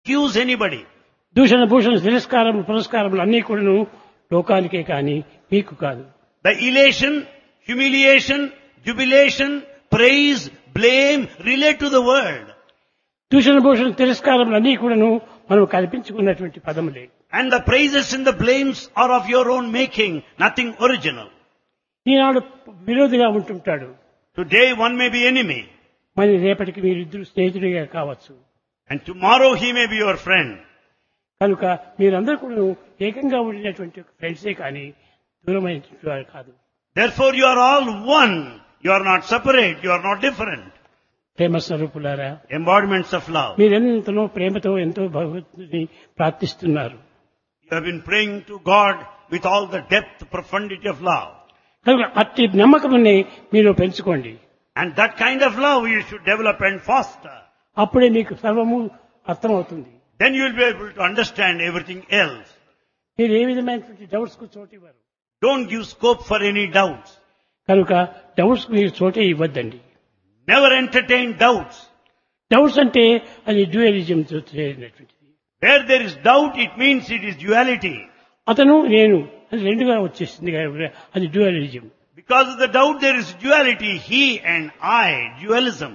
excuse anybody. దూషణ భూషణ తిరస్కారములు పురస్కారములు అన్నీ కూడాను లోకానికే కాని మీకు కాదు The elation, humiliation, jubilation, praise, blame relate to the world. దూషణ భూషణ తిరస్కారములు అన్నీ కూడాను మనం కల్పించుకున్నటువంటి పదములే And the praises and the blames are of your own making, nothing original. Eenadu విరోధిగా ఉంటుంటాడు Today one may be enemy, మరి రేపటికి మీరిద్దరు స్నేహితుడిగా కావచ్చు and tomorrow he may be your friend. కనుక మీరందరూ కూడా ఏకంగా ఉండినటువంటి ఫ్రెండ్సే కానీ దూరమైనటువంటి వారు కాదు Therefore you are all one. You are not separate, you are not different. ప్రేమ స్వరూపులారా Embodiments of love. మీరెంతనో ప్రేమతో ఎంతో భగవంతుని ప్రార్థిస్తున్నారు You have been praying to God with all the depth, profundity of love. కనుక అట్టి నమ్మకముని మీరు పెంచుకోండి And that kind of love you should develop and foster. అప్పుడే మీకు సర్వము అర్థమవుతుంది Then you will be able to understand everything else. మీరు ఏ విధమైనటువంటి డౌట్స్ కు చోటు ఇవ్వరు Don't give scope for any doubts. కనుక డౌట్స్ కు మీరు చోటే ఇవ్వద్దండి Never entertain doubts. డౌట్స్ అంటే అది డ్యూయలిజం చేరినటువంటిది Where there is doubt, it means it is duality. అతను నేను అది రెండుగా వచ్చేసింది కాబట్టి అది dualism Because of the doubt, there is duality. He and I, dualism.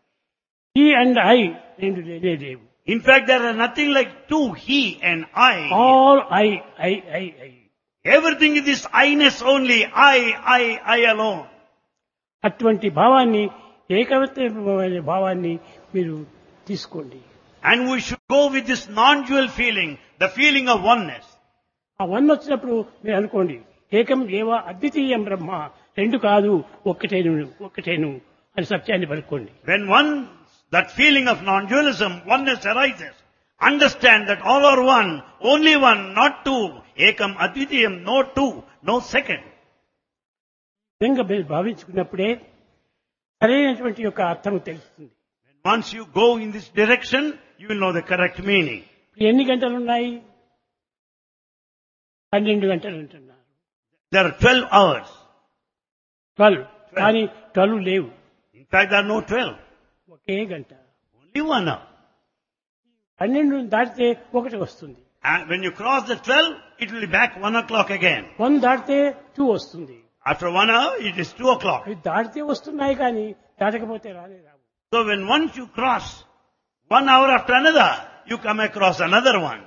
ఈ అండ్ ఐ రెండు లేనే లేవు In fact, there are nothing like two, he and I. All I I I I Everything is this I-ness only. I, I, I alone. అటువంటి భావాన్ని ఏకవత్వ భావాన్ని మీరు తీసుకోండి And we should go with this non-dual feeling, the feeling of oneness. ఆ one వచ్చినప్పుడు మీరు అనుకోండి ఏకం ఏవ అద్వితీయం బ్రహ్మ రెండు కాదు ఒక్కటేను ఒక్కటేను అని సత్యాన్ని పలుకోండి When one, that feeling of non-dualism, oneness arises, understand that all are one, only one, not two. Ekam advitiyam, no two, no second. విధంగా మీరు భావించుకున్నప్పుడే సరైనటువంటి యొక్క అర్థం తెలుస్తుంది When once you go in this direction, you will know the correct meaning. ఇప్పుడు ఎన్ని గంటలు ఉన్నాయి పన్నెండు గంటలు అంటున్నారు There are 12 hours. ట్వెల్వ్ కానీ ట్వెల్వ్ లేవు In fact, there are no 12. ఒకే గంట Only one hour. పన్నెండు దాటితే ఒకటి వస్తుంది And when you cross the 12, it will be back 1 o'clock again. One దాటితే టూ వస్తుంది After one hour, it is 2 o'clock. అవి దాటితే వస్తున్నాయి కానీ దాటకపోతే రాలే రావు So when once you cross one hour after another, you come across another one.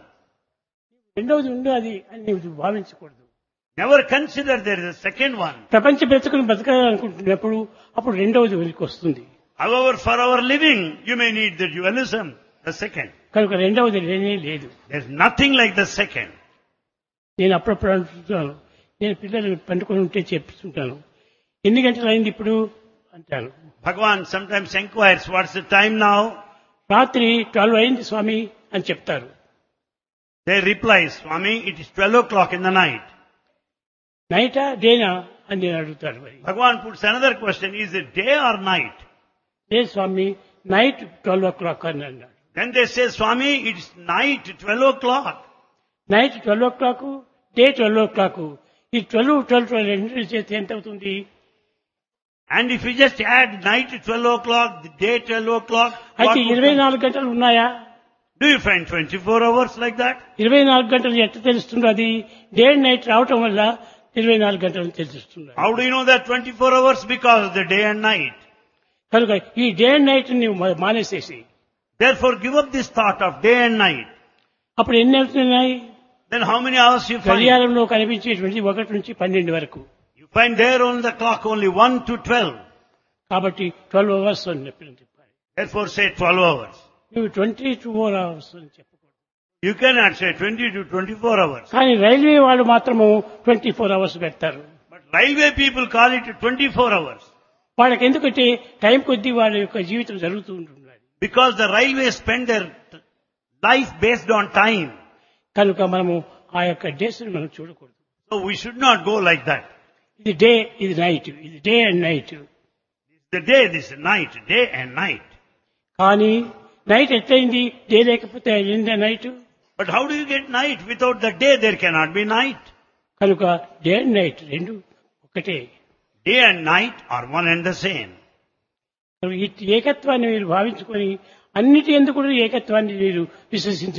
రెండవది ఉండదు అని నీవు భావించకూడదు Never consider there is a second one. ప్రపంచ బ్రతుకుని బతకాలనుకుంటున్నప్పుడు అప్పుడు రెండవది వెలికి వస్తుంది However, for our living, you may need the dualism, the second. కనుక రెండవది లేనే లేదు There's nothing like the second. నేను అప్పుడప్పుడు అంటుంటాను నేను పిల్లలు పండుకొని ఉంటే చెప్తుంటాను ఎన్ని గంటలు అయింది ఇప్పుడు అంటాను Bhagavan sometimes inquires, what's the time now? రాత్రి ట్వెల్వ్ అయింది స్వామి అని చెప్తారు They reply, Swami, it is 12 o'clock in the night. నైటా డేనా అని నేను అడుగుతాను మరి Bhagavan puts another question, is it day or night? లేదు స్వామి నైట్ ట్వెల్వ్ ఓ క్లాక్ అని అన్నాడు Then they say, Swami, it is night, 12 o'clock. Night twelve o'clock day twelve o'clock ఈ twelve twelve twelve రెండు చేస్తే ఎంత అవుతుంది And if you just add night 12 o'clock, the day 12 o'clock, what అయితే would ఇరవై come? నాలుగు గంటలు ఉన్నాయా do you find 24 hours like that? ఇరవై నాలుగు గంటలు ఎట్లా తెలుస్తుందో అది డే అండ్ నైట్ రావటం వల్ల ఇరవై నాలుగు గంటలు తెలుస్తుంది How do you know that 24 hours? Because of the day and night. కనుక ఈ డే అండ్ నైట్ నీవు మా- మానేసేసి Therefore give up this thought of day and night. అప్పుడు ఎన్ని అవుతున్నాయి Then how many hours you find? గడియారంలో కనిపించేటువంటి ఒకటి నుంచి పన్నెండు వరకు You find there on the clock only 1 to 12. కాబట్టి ట్వెల్వ్ అవర్స్ అని చెప్పి చెప్పాలి Therefore say 12 hours. నువ్వు ట్వంటీ టూ ఫోర్ అవర్స్ అని చెప్పకూడదు You cannot say 20 to 24 hours. కానీ రైల్వే వాళ్ళు మాత్రము ట్వంటీ ఫోర్ అవర్స్ పెడతారు But railway people call it 24 hours. వాళ్ళకి ఎందుకంటే టైం కొద్దీ వాళ్ళ యొక్క జీవితం జరుగుతూ ఉంటుంది Because the railways spend their t- life based on time. కనుక మనము ఆ యొక్క డేస్ మనం చూడకూడదు So we should not go like that. ఇది డే ఇది నైట్ ఇది day and night The day, this is night, day and night. కానీ నైట్ ఎట్లయింది డే లేకపోతే అయిందా night But how do you get night? Without the day, there cannot be night. కనుక day and night రెండు ఒకటే Day and night are one and the same. ఈ ఏకత్వాన్ని మీరు భావించుకొని అన్నిటి ఎందుకు కూడా ఏకత్వాన్ని మీరు విశ్వసించ